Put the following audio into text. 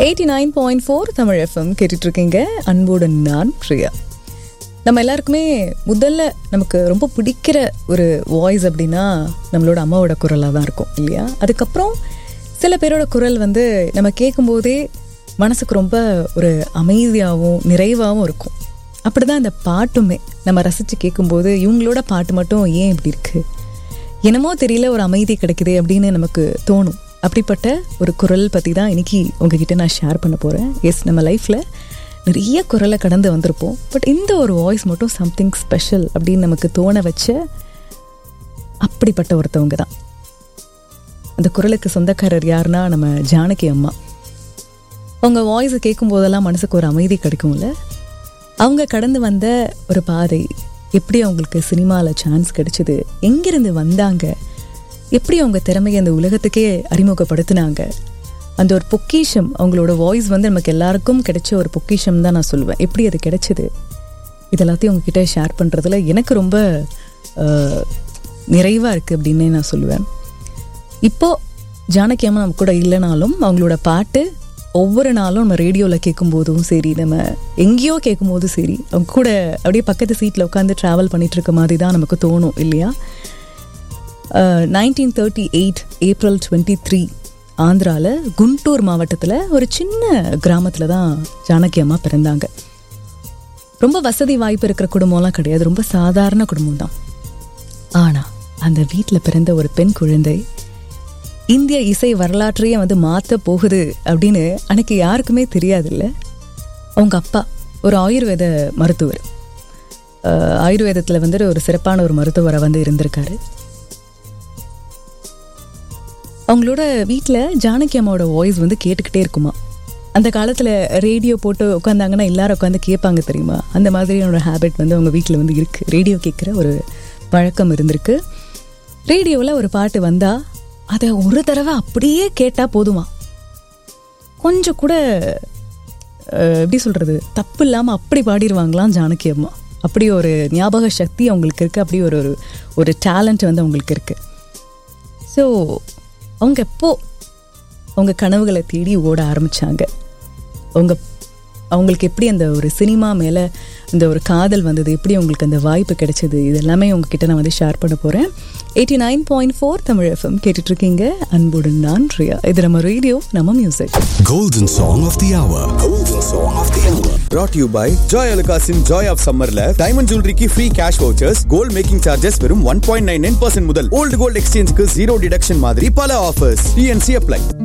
Eighty nine point four Tamil FM கேட்டுட்டு இருக்கீங்க அன்புடன் நான் பிரியா நம்ம எல்லாருக்குமே முதல்ல நமக்கு ரொம்ப பிடிக்கிற ஒரு வாய்ஸ் அப்படின்னா நம்மளோட அம்மாவோட குரலாக தான் இருக்கும் இல்லையா அதுக்கப்புறம் சில பேரோட குரல் வந்து நம்ம கேட்கும்போதே மனசுக்கு ரொம்ப ஒரு அமைதியாகவும் நிறைவாகவும் இருக்கும் அப்படி தான் அந்த பாட்டுமே நம்ம ரசித்து கேட்கும்போது இவங்களோட பாட்டு மட்டும் ஏன் இப்படி இருக்குது என்னமோ தெரியல ஒரு அமைதி கிடைக்குது அப்படின்னு நமக்கு தோணும் அப்படிப்பட்ட ஒரு குரல் பற்றி தான் இன்னைக்கு உங்ககிட்ட நான் ஷேர் பண்ண போகிறேன் எஸ் நம்ம லைஃப்பில் நிறைய குரலை கடந்து வந்திருப்போம் பட் இந்த ஒரு வாய்ஸ் மட்டும் சம்திங் ஸ்பெஷல் அப்படின்னு நமக்கு தோண வச்ச அப்படிப்பட்ட ஒருத்தவங்க தான் அந்த குரலுக்கு சொந்தக்காரர் யாருன்னா நம்ம ஜானகி அம்மா அவங்க வாய்ஸை கேட்கும் போதெல்லாம் மனசுக்கு ஒரு அமைதி கிடைக்கும்ல அவங்க கடந்து வந்த ஒரு பாதை எப்படி அவங்களுக்கு சினிமாவில் சான்ஸ் கிடைச்சிது எங்கிருந்து வந்தாங்க எப்படி அவங்க திறமையை அந்த உலகத்துக்கே அறிமுகப்படுத்தினாங்க அந்த ஒரு பொக்கிஷம் அவங்களோட வாய்ஸ் வந்து நமக்கு எல்லாருக்கும் கிடைச்ச ஒரு பொக்கிஷம் தான் நான் சொல்லுவேன் எப்படி அது கிடைச்சிது இது எல்லாத்தையும் உங்ககிட்ட ஷேர் பண்ணுறதுல எனக்கு ரொம்ப நிறைவாக இருக்குது அப்படின்னே நான் சொல்லுவேன் இப்போது ஜானகி அம்மா நம்ம கூட இல்லைனாலும் அவங்களோட பாட்டு ஒவ்வொரு நாளும் நம்ம ரேடியோவில் கேட்கும்போதும் சரி நம்ம எங்கேயோ கேட்கும்போதும் சரி அவங்க கூட அப்படியே பக்கத்து சீட்டில் உட்காந்து ட்ராவல் பண்ணிட்டு இருக்க மாதிரி தான் நமக்கு தோணும் இல்லையா nineteen thirty eight April twenty three ஆந்திராவில் குண்டூர் மாவட்டத்தில் ஒரு சின்ன கிராமத்தில் தான் ஜானகி அம்மா பிறந்தாங்க ரொம்ப வசதி வாய்ப்பு இருக்கிற குடும்பம்லாம் கிடையாது ரொம்ப சாதாரண குடும்பம் தான் ஆனால் அந்த வீட்டில் பிறந்த ஒரு பெண் குழந்தை இந்திய இசை வரலாற்றையே வந்து மாற்ற போகுது அப்படின்னு அன்னைக்கு யாருக்குமே தெரியாதுல்ல அவங்க அப்பா ஒரு ஆயுர்வேத மருத்துவர் ஆயுர்வேதத்தில் வந்துட்டு ஒரு சிறப்பான ஒரு மருத்துவரை வந்து இருந்திருக்காரு அவங்களோட வீட்டில் ஜானகி அம்மாவோட வாய்ஸ் வந்து கேட்டுக்கிட்டே இருக்குமா அந்த காலத்தில் ரேடியோ போட்டு உட்காந்தாங்கன்னா எல்லாரும் உட்காந்து கேட்பாங்க தெரியுமா அந்த மாதிரியான ஹேபிட் வந்து அவங்க வீட்டில் வந்து இருக்குது ரேடியோ கேட்குற ஒரு வழக்கம் இருந்திருக்கு ரேடியோவில் ஒரு பாட்டு வந்தால் அதை ஒரு தடவை அப்படியே கேட்டால் போதுமா கொஞ்சம் கூட எப்படி சொல்கிறது தப்பு இல்லாமல் அப்படி பாடிடுவாங்களாம் ஜானகி அம்மா அப்படி ஒரு ஞாபக சக்தி அவங்களுக்கு இருக்குது அப்படி ஒரு ஒரு டேலண்ட் வந்து அவங்களுக்கு இருக்குது ஸோ அவங்க எப்போ அவங்க கனவுகளை தேடி ஓட ஆரம்பித்தாங்க அவங்க அவங்களுக்கு எப்படி அந்த ஒரு சினிமா மேலே அந்த ஒரு காதல் வந்தது எப்படி உங்களுக்கு அந்த வாய்ப்பு கிடைச்சது இது எல்லாமே உங்ககிட்ட நான் வந்து ஷேர் பண்ண போகிறேன் eighty nine point four Tamil FM கேட்டுட்ருக்கீங்க அன்புடன் நான் ரியா இது நம்ம ரேடியோ நம்ம music Golden Song of the Hour. Golden Song of the Hour. brought to you by Joy Alukasin Joy of Summerல டைமண்ட் ஜுவல்லரிக்கு free cash vouchers gold making charges வெறும் one point nine nine percent முதல் old gold எக்ஸ்சேஞ்சுக்கு zero deduction மாதிரி பல offers DNC apply